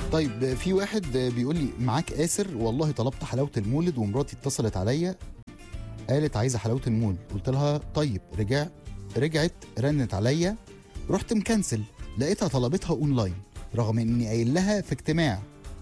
طيب في واحد بيقول لي معاك آسر والله طلبت حلاوة المولد ومراتي اتصلت عليا قالت عايزة حلاوة المولد قلت لها طيب رجع رجعت رنت عليا رحت مكنسل لقيتها طلبتها اونلاين رغم اني قايل لها في اجتماع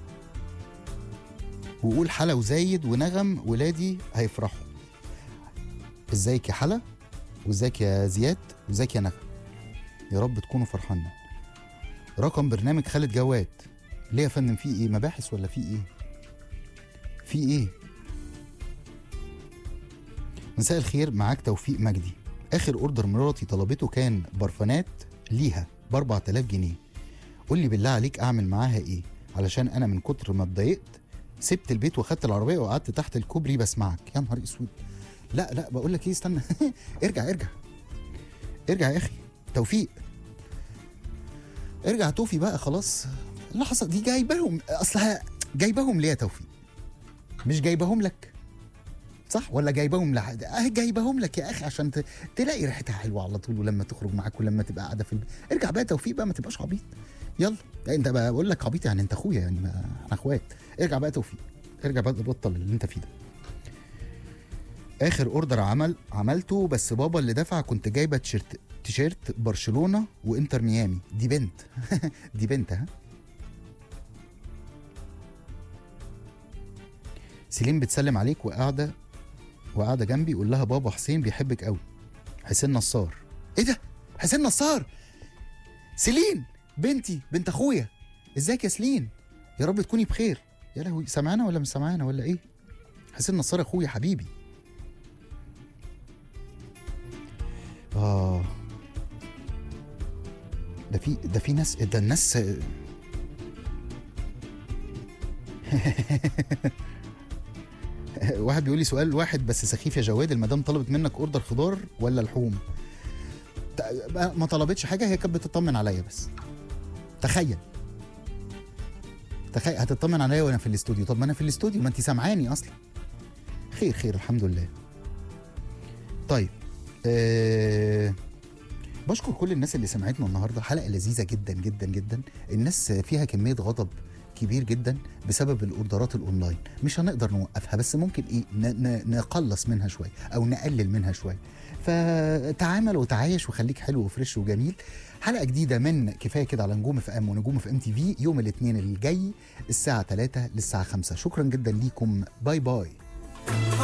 وقول حلا وزايد ونغم ولادي هيفرحوا ازيك يا حلا وازيك يا زياد وازيك يا نغم يا رب تكونوا فرحانين رقم برنامج خالد جواد ليه يا فندم في ايه مباحث ولا في ايه في ايه مساء الخير معاك توفيق مجدي اخر اوردر مراتي طلبته كان برفانات ليها ب 4000 جنيه قول لي بالله عليك اعمل معاها ايه علشان انا من كتر ما اتضايقت سبت البيت واخدت العربيه وقعدت تحت الكوبري بسمعك يا نهار اسود لا لا بقول لك ايه استنى ارجع ارجع ارجع يا اخي توفيق ارجع توفي بقى خلاص اللي حصل دي جايباهم اصلها جايباهم ليه يا توفيق مش جايباهم لك صح ولا جايباهم لحد اه جايباهم لك يا اخي عشان ت... تلاقي ريحتها حلوه على طول ولما تخرج معاك ولما تبقى قاعده في البيت ارجع بقى توفيق بقى ما تبقاش عبيط يلا انت بقى بقول لك عبيط يعني انت اخويا يعني ما احنا اخوات ارجع بقى توفيق ارجع بقى بطل اللي انت فيه ده اخر اوردر عمل عملته بس بابا اللي دفع كنت جايبه تيشيرت تيشيرت برشلونه وانتر ميامي دي بنت دي بنت ها سيلين بتسلم عليك وقاعده وقاعده جنبي يقول لها بابا حسين بيحبك قوي حسين نصار ايه ده حسين نصار سيلين بنتي بنت اخويا ازيك يا سيلين يا رب تكوني بخير يا لهوي سامعانا ولا مش سامعانا ولا ايه حسين نصار اخويا حبيبي اه ده في ده في ناس ده الناس واحد بيقول لي سؤال واحد بس سخيف يا جواد المدام طلبت منك اوردر خضار ولا لحوم ت- ما طلبتش حاجه هي كانت بتطمن عليا بس تخيل تخيل هتطمن عليا وانا في الاستوديو طب ما انا في الاستوديو ما انت سامعاني اصلا خير خير الحمد لله طيب أه بشكر كل الناس اللي سمعتنا النهارده حلقه لذيذه جدا جدا جدا الناس فيها كميه غضب كبير جدا بسبب الاوردرات الاونلاين مش هنقدر نوقفها بس ممكن ايه ن- ن- نقلص منها شويه او نقلل منها شويه فتعامل وتعايش وخليك حلو وفريش وجميل حلقه جديده من كفايه كده على نجوم في ام ونجوم في ام تي في يوم الاثنين الجاي الساعه 3 للساعه 5 شكرا جدا ليكم باي باي